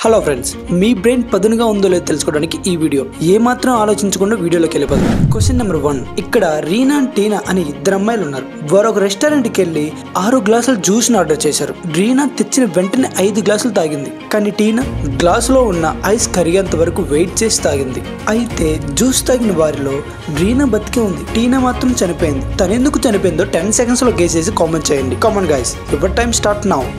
hello friends మీ brain పదునుగా ఉందో లేదో తెలుసుకోవడానికి ఈ వీడియో ఏ మాత్రం ఆలోచించకుండా వీడియోలోకి వెళ్ళిపోదు క్వశ్చన్ నెంబర్ వన్ ఇక్కడ రీనా టీనా అని ఇద్దరు అమ్మాయిలు ఉన్నారు వారు ఒక రెస్టారెంట్కి వెళ్ళి ఆరు గ్లాసుల జ్యూస్ని ఆర్డర్ చేశారు రీనా తెచ్చిన వెంటనే ఐదు గ్లాసులు తాగింది కానీ టీనా గ్లాసులో ఉన్న ఐస్ కరిగేంత వరకు వెయిట్ చేసి తాగింది అయితే జ్యూస్ తాగిన వారిలో రీనా బతికే ఉంది టీనా మాత్రం చనిపోయింది తను ఎందుకు చనిపోయిందో టెన్ సెకండ్స్ లో గేసేసి కామెంట్ చేయండి come on guys your time start now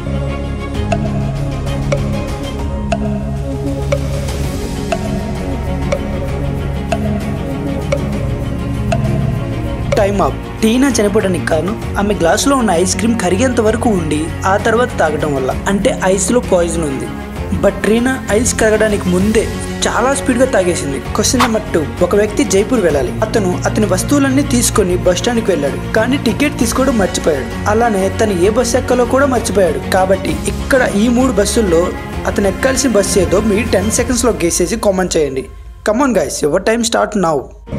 time up Tina చనిపోవడానికి కారణం ఆమె గ్లాసులో ఉన్న ఐస్ క్రీమ్ కరిగేంత వరకు ఉండి ఆ తర్వాత తాగడం వల్ల అంటే ఐస్ లో పాయిజన్ ఉంది బట్ రీనా ఐస్ కరగడానికి ముందే చాలా స్పీడ్ గా తాగేసింది క్వశ్చన్ నెంబర్ టూ ఒక వ్యక్తి జైపూర్ వెళ్ళాలి అతను అతని వస్తువులన్నీ తీసుకొని బస్ స్టాండ్కి వెళ్ళాడు కానీ టికెట్ తీసుకోవడం మర్చిపోయాడు అలానే తను ఏ బస్ ఎక్కాలో కూడా మర్చిపోయాడు కాబట్టి ఇక్కడ ఈ మూడు బస్సుల్లో అతను ఎక్కాల్సిన బస్సు ఏదో మీరు టెన్ సెకండ్స్ లో గేసేసి కామెంట్ చేయండి come on guys your time start now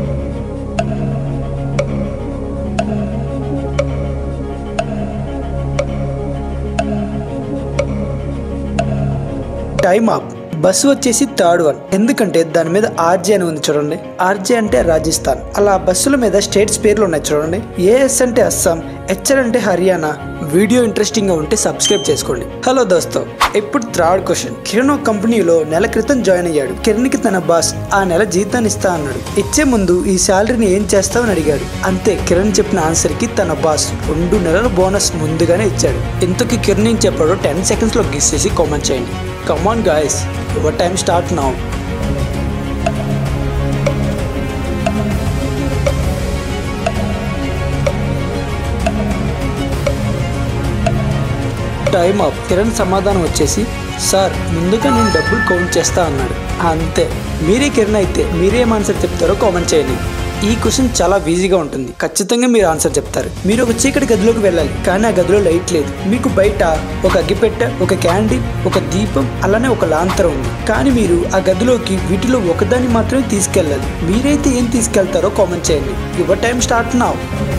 time up bus వచ్చేసి థర్డ్ వన్ ఎందుకంటే దాని మీద ఆర్జే అని ఉంది చూడండి ఆర్జే అంటే రాజస్థాన్ అలా బస్సుల మీద స్టేట్స్ పేర్లు ఉన్నాయి చూడండి ఏఎస్ అంటే అస్సాం హెచ్ఆర్ అంటే హర్యానా వీడియో ఇంట్రెస్టింగ్ గా ఉంటే సబ్స్క్రైబ్ చేసుకోండి హలో దోస్తో ఇప్పుడు థర్డ్ క్వశ్చన్ కిరణ్ ఒక కంపెనీలో నెల క్రితం జాయిన్ అయ్యాడు కిరణ్ కి తన బాస్ ఆ నెల జీతాన్ని ఇస్తా అన్నాడు ఇచ్చే ముందు ఈ శాలరీని ఏం చేస్తావని అడిగాడు అంతే కిరణ్ చెప్పిన ఆన్సర్ కి తన బాస్ రెండు నెలల బోనస్ ముందుగానే ఇచ్చాడు ఇంతకీ కిరణ్ ఏం చెప్పాడో టెన్ సెకండ్స్ లో గీసేసి కామెంట్ చేయండి come on guys your time start now time up Kiran సమాధానం వచ్చేసి సార్ ముందుగా నేను డబ్బులు కౌంట్ చేస్తా అన్నాడు అంతే మీరే కిరణ్ అయితే మీరేం ఆన్సర్ చెప్తారో కామెంట్ చేయండి ఈ క్వశ్చన్ చాలా ఈజీగా ఉంటుంది ఖచ్చితంగా మీరు ఆన్సర్ చెప్తారు మీరు ఒక చీకటి గదిలోకి వెళ్ళాలి కానీ ఆ గదిలో లైట్ లేదు మీకు బయట ఒక అగ్గిపెట్టె ఒక క్యాండిల్ ఒక దీపం అలానే ఒక లాంతరం ఉంది కానీ మీరు ఆ గదిలోకి వీటిలో ఒకదాన్ని మాత్రమే తీసుకెళ్ళాలి మీరైతే ఏం తీసుకెళ్తారో కామెంట్ చేయండి your time start now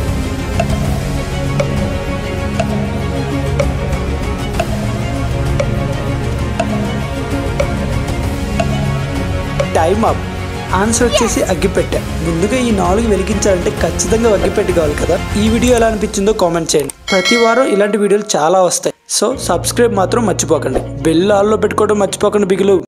time up answer వచ్చేసి అగ్గిపెట్టె ముందుగా ఈ నాలుగు వెలిగించాలంటే ఖచ్చితంగా అగ్గిపెట్టె కావాలి కదా ఈ వీడియో ఎలా అనిపించిందో కామెంట్ చేయండి ప్రతి వారం ఇలాంటి వీడియోలు చాలా వస్తాయి సో సబ్స్క్రైబ్ మాత్రం మర్చిపోకండి బెల్ ఆల్లో పెట్టుకోవడం మర్చిపోకండి బిగులు